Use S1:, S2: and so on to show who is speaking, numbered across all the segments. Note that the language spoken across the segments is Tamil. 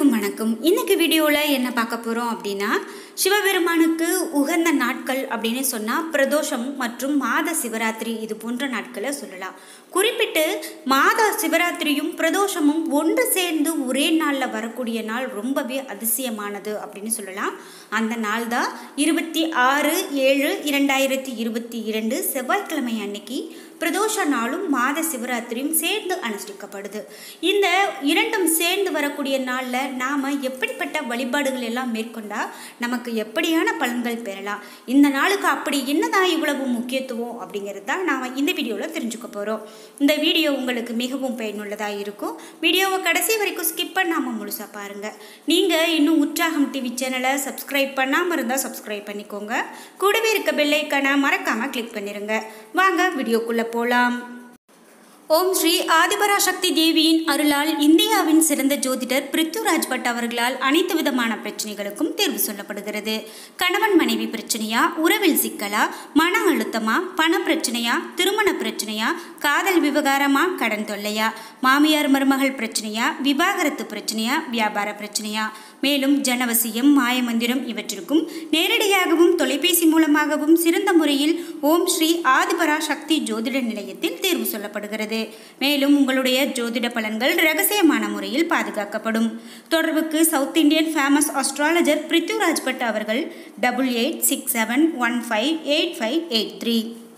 S1: அனைவருக்கும் வணக்கம் இன்னைக்கு வீடியோவில் என்ன பார்க்க போகிறோம் அப்படின்னா சிவபெருமானுக்கு உகந்த நாட்கள் அப்படின்னு சொன்னால் பிரதோஷம் மற்றும் மாத சிவராத்திரி இது போன்ற நாட்களை சொல்லலாம் குறிப்பிட்டு மாத சிவராத்திரியும் பிரதோஷமும் ஒன்று சேர்ந்து ஒரே நாளில் வரக்கூடிய நாள் ரொம்பவே அதிசயமானது அப்படின்னு சொல்லலாம் அந்த நாள் தான் இருபத்தி ஆறு ஏழு இரண்டாயிரத்தி இருபத்தி இரண்டு செவ்வாய்க்கிழமை அன்னைக்கு பிரதோஷ நாளும் மாத சிவராத்திரியும் சேர்ந்து அனுஷ்டிக்கப்படுது இந்த இரண்டும் சேர்ந்து வரக்கூடிய நாளில் நாம் எப்படிப்பட்ட வழிபாடுகள் எல்லாம் மேற்கொண்டால் நமக்கு எப்படியான பலன்கள் பெறலாம் இந்த நாளுக்கு அப்படி என்னதான் இவ்வளவு முக்கியத்துவம் அப்படிங்கிறது தான் நாம் இந்த வீடியோவில் தெரிஞ்சுக்க போகிறோம் இந்த வீடியோ உங்களுக்கு மிகவும் பயனுள்ளதாக இருக்கும் வீடியோவை கடைசி வரைக்கும் ஸ்கிப் பண்ணாமல் முழுசாக பாருங்கள் நீங்கள் இன்னும் உற்சாகம் டிவி சேனலை சப்ஸ்கிரைப் பண்ணாமல் இருந்தால் சப்ஸ்கிரைப் பண்ணிக்கோங்க கூடவே இருக்க பெல்லைக்கான மறக்காமல் கிளிக் பண்ணிடுங்க வாங்க வீடியோக்குள்ளே போகலாம் ஓம் ஸ்ரீ ஆதிபராசக்தி தேவியின் அருளால் இந்தியாவின் சிறந்த ஜோதிடர் பிருத்விராஜ் பட் அவர்களால் அனைத்து விதமான பிரச்சனைகளுக்கும் தேர்வு சொல்லப்படுகிறது கணவன் மனைவி பிரச்சனையா உறவில் சிக்கலா மன அழுத்தமா பண பிரச்சனையா திருமண பிரச்சனையா காதல் விவகாரமா கடன் தொல்லையா மாமியார் மருமகள் பிரச்சனையா விவாகரத்து பிரச்சனையா வியாபார பிரச்சனையா மேலும் ஜனவசியம் மாயமந்திரம் இவற்றிற்கும் நேரடியாகவும் தொலைபேசி மூலமாகவும் சிறந்த முறையில் ஓம் ஸ்ரீ ஆதிபரா சக்தி ஜோதிட நிலையத்தில் தேர்வு சொல்லப்படுகிறது மேலும் உங்களுடைய ஜோதிட பலன்கள் ரகசியமான முறையில் பாதுகாக்கப்படும் தொடர்புக்கு south Indian famous astrologer Prithviraj Bhat அவர்கள் double eight six seven one five eight five eight three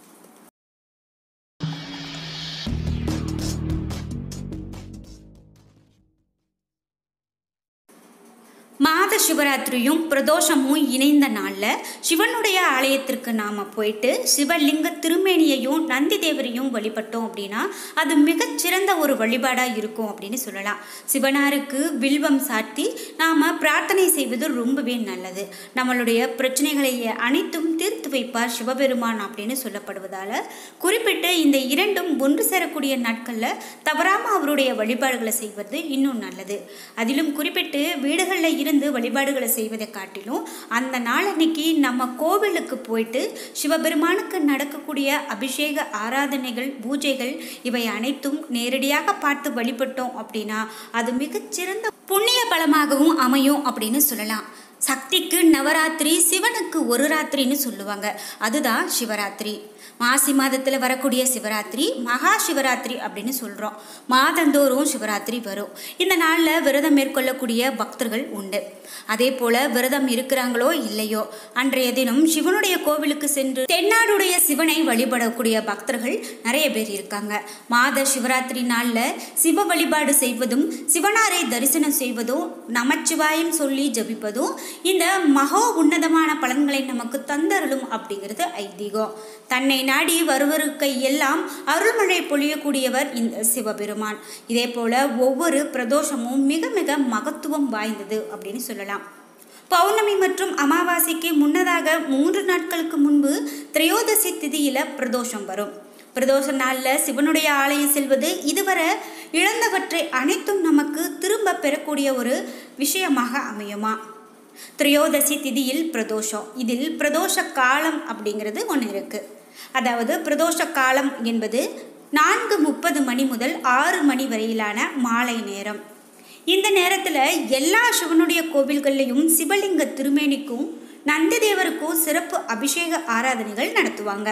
S1: மாத சிவராத்திரியும் பிரதோஷமும் இணைந்த நாளில் சிவனுடைய ஆலயத்திற்கு நாம் போயிட்டு சிவலிங்க திருமேனியையும் நந்தி தேவரையும் வழிபட்டோம் அப்படின்னா அது மிகச்சிறந்த ஒரு வழிபாடாக இருக்கும் அப்படின்னு சொல்லலாம் சிவனாருக்கு வில்வம் சாத்தி நாம் பிரார்த்தனை செய்வது ரொம்பவே நல்லது நம்மளுடைய பிரச்சனைகளை அனைத்தும் தீர்த்து வைப்பார் சிவபெருமான் அப்படின்னு சொல்லப்படுவதால் குறிப்பிட்டு இந்த இரண்டும் ஒன்று சேரக்கூடிய நாட்களில் தவறாமல் அவருடைய வழிபாடுகளை செய்வது இன்னும் நல்லது அதிலும் குறிப்பிட்டு வீடுகளில் இருந்து வழிபாடுகளை செய்வதை காட்டிலும் அந்த நாள் அன்னைக்கு நம்ம கோவிலுக்கு போயிட்டு சிவபெருமானுக்கு நடக்கக்கூடிய அபிஷேக ஆராதனைகள் பூஜைகள் இவை அனைத்தும் நேரடியாக பார்த்து வழிபட்டோம் அப்படின்னா அது மிகச்சிறந்த புண்ணிய பலமாகவும் அமையும் அப்படின்னு சொல்லலாம் சக்திக்கு நவராத்திரி சிவனுக்கு ஒரு ராத்திரின்னு சொல்லுவாங்க அதுதான் சிவராத்திரி மாசி மாதத்தில் வரக்கூடிய சிவராத்திரி மகா சிவராத்திரி அப்படின்னு சொல்கிறோம் மாதந்தோறும் சிவராத்திரி வரும் இந்த நாளில் விரதம் மேற்கொள்ளக்கூடிய பக்தர்கள் உண்டு அதே போல் விரதம் இருக்கிறாங்களோ இல்லையோ அன்றைய தினம் சிவனுடைய கோவிலுக்கு சென்று தென்னாடுடைய சிவனை வழிபடக்கூடிய பக்தர்கள் நிறைய பேர் இருக்காங்க மாத சிவராத்திரி நாளில் சிவ வழிபாடு செய்வதும் சிவனாரை தரிசனம் செய்வதும் நமச்சிவாயம் சொல்லி ஜபிப்பதும் இந்த மகோ உன்னதமான பலன்களை நமக்கு தந்தருளும் அப்படிங்கிறது ஐதீகம் தன்னை நாடி வருவருக்கு எல்லாம் அருள்மழை பொழியக்கூடியவர் இந்த சிவபெருமான் இதே போல ஒவ்வொரு பிரதோஷமும் மிக மிக மகத்துவம் வாய்ந்தது அப்படின்னு சொல்லலாம் பௌர்ணமி மற்றும் அமாவாசைக்கு முன்னதாக மூன்று நாட்களுக்கு முன்பு திரையோதசி திதியில பிரதோஷம் வரும் பிரதோஷ நாளில் சிவனுடைய ஆலயம் செல்வது இதுவரை இழந்தவற்றை அனைத்தும் நமக்கு திரும்ப பெறக்கூடிய ஒரு விஷயமாக அமையுமா திரையோதசி திதியில் பிரதோஷம் இதில் பிரதோஷ காலம் அப்படிங்கிறது ஒன்று இருக்குது அதாவது பிரதோஷ காலம் என்பது நான்கு முப்பது மணி முதல் ஆறு மணி வரையிலான மாலை நேரம் இந்த நேரத்தில் எல்லா சிவனுடைய கோவில்கள்லையும் சிவலிங்க திருமேனிக்கும் நந்திதேவருக்கும் சிறப்பு அபிஷேக ஆராதனைகள் நடத்துவாங்க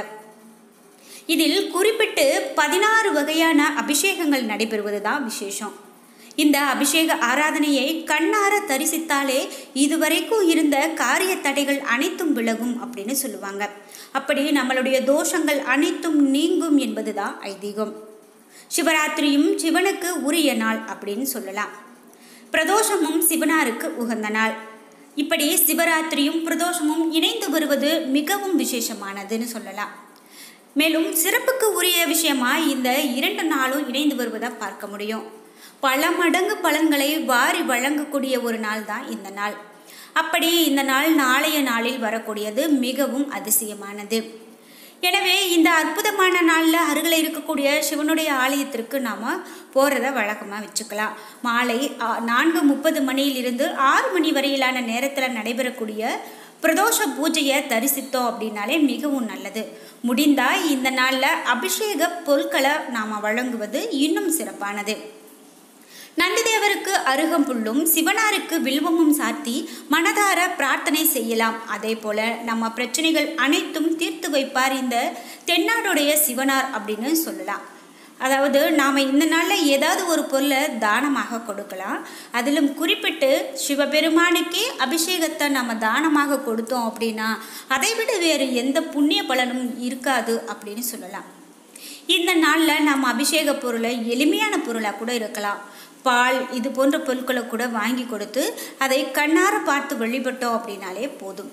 S1: இதில் குறிப்பிட்டு பதினாறு வகையான அபிஷேகங்கள் நடைபெறுவது தான் விசேஷம் இந்த அபிஷேக ஆராதனையை கண்ணார தரிசித்தாலே இதுவரைக்கும் இருந்த காரிய தடைகள் அனைத்தும் விலகும் அப்படின்னு சொல்லுவாங்க அப்படி நம்மளுடைய தோஷங்கள் அனைத்தும் நீங்கும் என்பதுதான் ஐதீகம் சிவராத்திரியும் சிவனுக்கு உரிய நாள் அப்படின்னு சொல்லலாம் பிரதோஷமும் சிவனாருக்கு உகந்த நாள் இப்படி சிவராத்திரியும் பிரதோஷமும் இணைந்து வருவது மிகவும் விசேஷமானதுன்னு சொல்லலாம் மேலும் சிறப்புக்கு உரிய விஷயமா இந்த இரண்டு நாளும் இணைந்து வருவதை பார்க்க முடியும் பல மடங்கு பலன்களை வாரி வழங்கக்கூடிய ஒரு நாள் தான் இந்த நாள் அப்படி இந்த நாள் நாளைய நாளில் வரக்கூடியது மிகவும் அதிசயமானது எனவே இந்த அற்புதமான நாளில் அருகில் இருக்கக்கூடிய சிவனுடைய ஆலயத்திற்கு நாம் போகிறத வழக்கமாக வச்சுக்கலாம் மாலை நான்கு முப்பது மணியிலிருந்து ஆறு மணி வரையிலான நேரத்தில் நடைபெறக்கூடிய பிரதோஷ பூஜையை தரிசித்தோம் அப்படின்னாலே மிகவும் நல்லது முடிந்தால் இந்த நாளில் அபிஷேக பொருட்களை நாம் வழங்குவது இன்னும் சிறப்பானது நந்திதேவருக்கு அருகம்புல்லும் சிவனாருக்கு வில்வமும் சாத்தி மனதார பிரார்த்தனை செய்யலாம் அதே போல நம்ம பிரச்சனைகள் அனைத்தும் தீர்த்து வைப்பார் இந்த தென்னாடுடைய சிவனார் அப்படின்னு சொல்லலாம் அதாவது நாம் இந்த நாளில் ஏதாவது ஒரு பொருளை தானமாக கொடுக்கலாம் அதிலும் குறிப்பிட்டு சிவபெருமானுக்கே அபிஷேகத்தை நம்ம தானமாக கொடுத்தோம் அப்படின்னா அதை விட வேறு எந்த புண்ணிய பலனும் இருக்காது அப்படின்னு சொல்லலாம் இந்த நாளில் நம்ம அபிஷேக பொருளை எளிமையான பொருளாக கூட இருக்கலாம் பால் இது போன்ற பொருட்களை கூட வாங்கி கொடுத்து அதை கண்ணார பார்த்து வழிபட்டோம் அப்படின்னாலே போதும்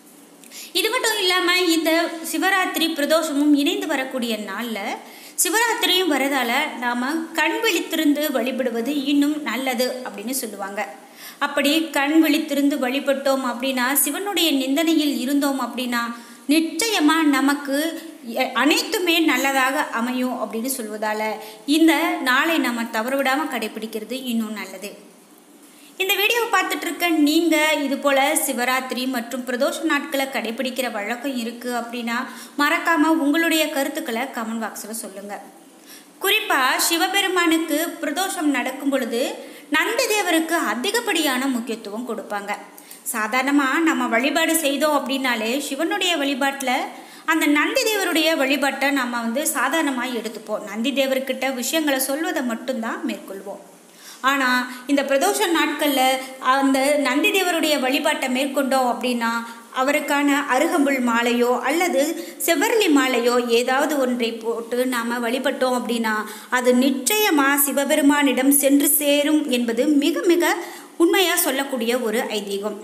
S1: இது மட்டும் இல்லாமல் இந்த சிவராத்திரி பிரதோஷமும் இணைந்து வரக்கூடிய நாளில் சிவராத்திரியும் வரதால நாம் கண் விழித்திருந்து வழிபடுவது இன்னும் நல்லது அப்படின்னு சொல்லுவாங்க அப்படி கண் விழித்திருந்து வழிபட்டோம் அப்படின்னா சிவனுடைய நிந்தனையில் இருந்தோம் அப்படின்னா நிச்சயமாக நமக்கு எ- அனைத்துமே நல்லதாக அமையும் அப்படின்னு சொல்வதால் இந்த நாளை நம்ம தவறவிடாமல் கடைபிடிக்கிறது இன்னும் நல்லது இந்த வீடியோவை பார்த்துட்டு இருக்க நீங்கள் இது போல் சிவராத்திரி மற்றும் பிரதோஷ நாட்களை கடைபிடிக்கிற வழக்கம் இருக்குது அப்படின்னா மறக்காமல் உங்களுடைய கருத்துக்களை கமெண்ட் பாக்ஸில் சொல்லுங்கள் குறிப்பாக சிவபெருமானுக்கு பிரதோஷம் நடக்கும் பொழுது நந்தி தேவருக்கு அதிகப்படியான முக்கியத்துவம் கொடுப்பாங்க சாதாரணமாக நம்ம வழிபாடு செய்தோம் அப்படின்னாலே சிவனுடைய வழிபாட்டில் அந்த நந்தி தேவருடைய வழிபாட்டை நம்ம வந்து சாதாரணமாக எடுத்துப்போம் நந்தி தேவர்கிட்ட விஷயங்களை சொல்வதை மட்டும்தான் மேற்கொள்வோம் ஆனால் இந்த பிரதோஷ நாட்களில் அந்த நந்தி தேவருடைய வழிபாட்டை மேற்கொண்டோம் அப்படின்னா அவருக்கான அருகம்புல் மாலையோ அல்லது செவ்வரளி மாலையோ ஏதாவது ஒன்றை போட்டு நாம் வழிபட்டோம் அப்படின்னா அது நிச்சயமாக சிவபெருமானிடம் சென்று சேரும் என்பது மிக மிக உண்மையாக சொல்லக்கூடிய ஒரு ஐதீகம்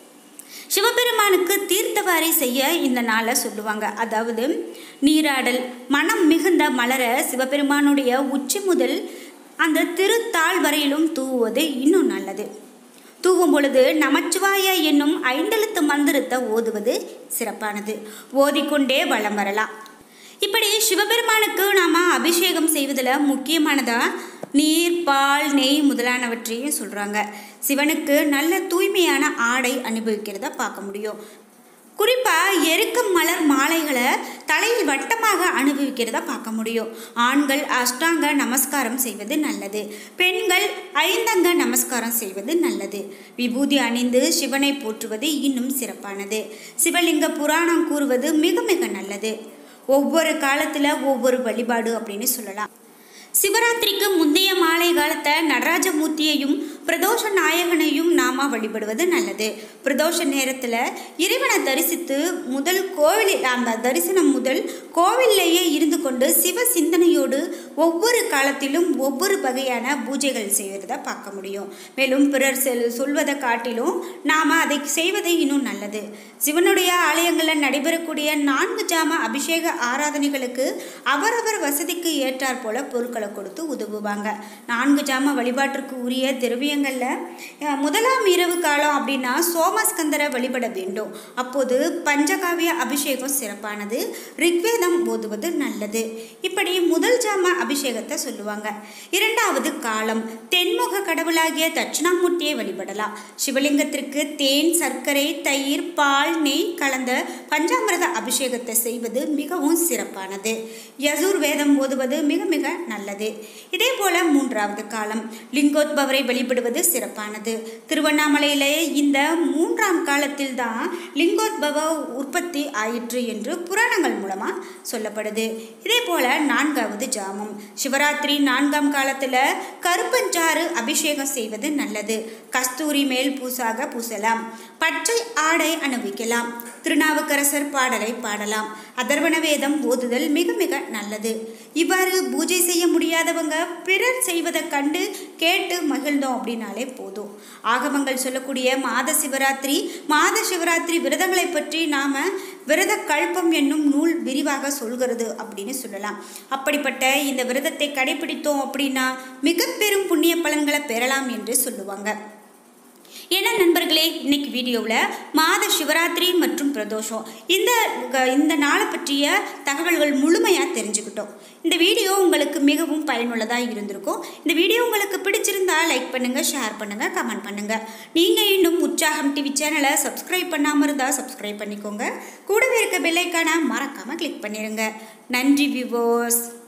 S1: சிவபெருமானுக்கு தீர்த்தவாரி செய்ய இந்த நாளை சொல்லுவாங்க அதாவது நீராடல் மனம் மிகுந்த மலர சிவபெருமானுடைய உச்சி முதல் அந்த திருத்தாள் வரையிலும் தூவுவது இன்னும் நல்லது தூவும் பொழுது நமச்சிவாய என்னும் ஐந்தெழுத்து மந்திரத்தை ஓதுவது சிறப்பானது ஓதிக்கொண்டே வலம் வரலாம் இப்படி சிவபெருமானுக்கு நாம் அபிஷேகம் செய்வதில் முக்கியமானதா நீர் பால் நெய் முதலானவற்றையும் சொல்கிறாங்க சிவனுக்கு நல்ல தூய்மையான ஆடை அனுபவிக்கிறத பார்க்க முடியும் குறிப்பாக எருக்கம் மலர் மாலைகளை தலையில் வட்டமாக அனுபவிக்கிறத பார்க்க முடியும் ஆண்கள் அஷ்டாங்க நமஸ்காரம் செய்வது நல்லது பெண்கள் ஐந்தங்க நமஸ்காரம் செய்வது நல்லது விபூதி அணிந்து சிவனை போற்றுவது இன்னும் சிறப்பானது சிவலிங்க புராணம் கூறுவது மிக மிக நல்லது ஒவ்வொரு காலத்தில் ஒவ்வொரு வழிபாடு அப்படின்னு சொல்லலாம் சிவராத்திரிக்கு முந்தைய மாலை காலத்தை நடராஜமூர்த்தியையும் பிரதோஷ நாயகனையும் நாம வழிபடுவது நல்லது பிரதோஷ நேரத்தில் இறைவனை தரிசித்து முதல் கோவிலில் அந்த தரிசனம் முதல் கோவில்லையே இருந்து கொண்டு சிவ சிந்தனையோடு ஒவ்வொரு காலத்திலும் ஒவ்வொரு வகையான பூஜைகள் செய்வதை பார்க்க முடியும் மேலும் பிறர் செல் சொல்வதை காட்டிலும் நாம் அதை செய்வது இன்னும் நல்லது சிவனுடைய ஆலயங்களில் நடைபெறக்கூடிய நான்கு ஜாம அபிஷேக ஆராதனைகளுக்கு அவரவர் வசதிக்கு ஏற்றாற் போல பொருட்களை கொடுத்து உதவுவாங்க நான்கு ஜாம வழிபாட்டிற்கு உரிய திரவியங்களில் அஹ், முதலாம் இரவு காலம் அப்படின்னா சோமஸ்கந்தரை வழிபட வேண்டும் அப்போது பஞ்சகாவிய அபிஷேகம் சிறப்பானது ரிக்வேதம் ஓதுவது நல்லது இப்படி முதல் ஜாம அபிஷேகத்தை சொல்லுவாங்க இரண்டாவது காலம் தென்முக கடவுளாகிய தட்சிணாமூர்த்தியை வழிபடலாம் சிவலிங்கத்திற்கு தேன் சர்க்கரை தயிர் பால் நெய் கலந்த பஞ்சாமிரத அபிஷேகத்தை செய்வது மிகவும் சிறப்பானது யசூர் வேதம் ஓதுவது மிக மிக நல்லது இதே போல மூன்றாவது காலம் லிங்கோத்பவரை வழிபடுவது சிறப்பானது திருவண்ணாமலையிலே இந்த மூன்றாம் காலத்தில் தான் லிங்கோத்பவ உற்பத்தி ஆயிற்று என்று புராணங்கள் மூலமாக சொல்லப்படுது இதே போல நான்காவது ஜாமம் சிவராத்திரி நான்காம் காலத்தில் கருப்பஞ்சாறு அபிஷேகம் செய்வது நல்லது கஸ்தூரி மேல் பூசாக பூசலாம் பச்சை ஆடை அணிவிக்கலாம் திருநாவுக்கரசர் பாடலை பாடலாம் அதர்வண வேதம் ஓதுதல் மிக மிக நல்லது இவ்வாறு பூஜை செய்ய முடியாதவங்க பிறர் செய்வதை கண்டு கேட்டு மகிழ்ந்தோம் அப்படின்னாலே போதும் ஆகமங்கள் சொல்லக்கூடிய மாத சிவராத்திரி மாத சிவராத்திரி விரதங்களை பற்றி நாம விரத கல்பம் என்னும் நூல் விரிவாக சொல்கிறது அப்படின்னு சொல்லலாம் அப்படிப்பட்ட இந்த விரதத்தை கடைபிடித்தோம் அப்படின்னா மிக பெரும் புண்ணிய பலன்களை பெறலாம் என்று சொல்லுவாங்க என்ன நண்பர்களே இன்னைக்கு வீடியோவில் மாத சிவராத்திரி மற்றும் பிரதோஷம் இந்த க- இந்த நாளை பற்றிய தகவல்கள் முழுமையாக தெரிஞ்சுக்கிட்டோம் இந்த வீடியோ உங்களுக்கு மிகவும் பயனுள்ளதாக இருந்திருக்கும் இந்த வீடியோ உங்களுக்கு பிடிச்சிருந்தா லைக் பண்ணுங்கள் ஷேர் பண்ணுங்கள் கமெண்ட் பண்ணுங்கள் நீங்கள் இன்னும் உற்சாகம் டிவி சேனலை சப்ஸ்கிரைப் பண்ணாமல் இருந்தால் சப்ஸ்கிரைப் பண்ணிக்கோங்க கூடவே இருக்க பெல்லைக்கான மறக்காமல் கிளிக் பண்ணிடுங்க நன்றி விவோஸ்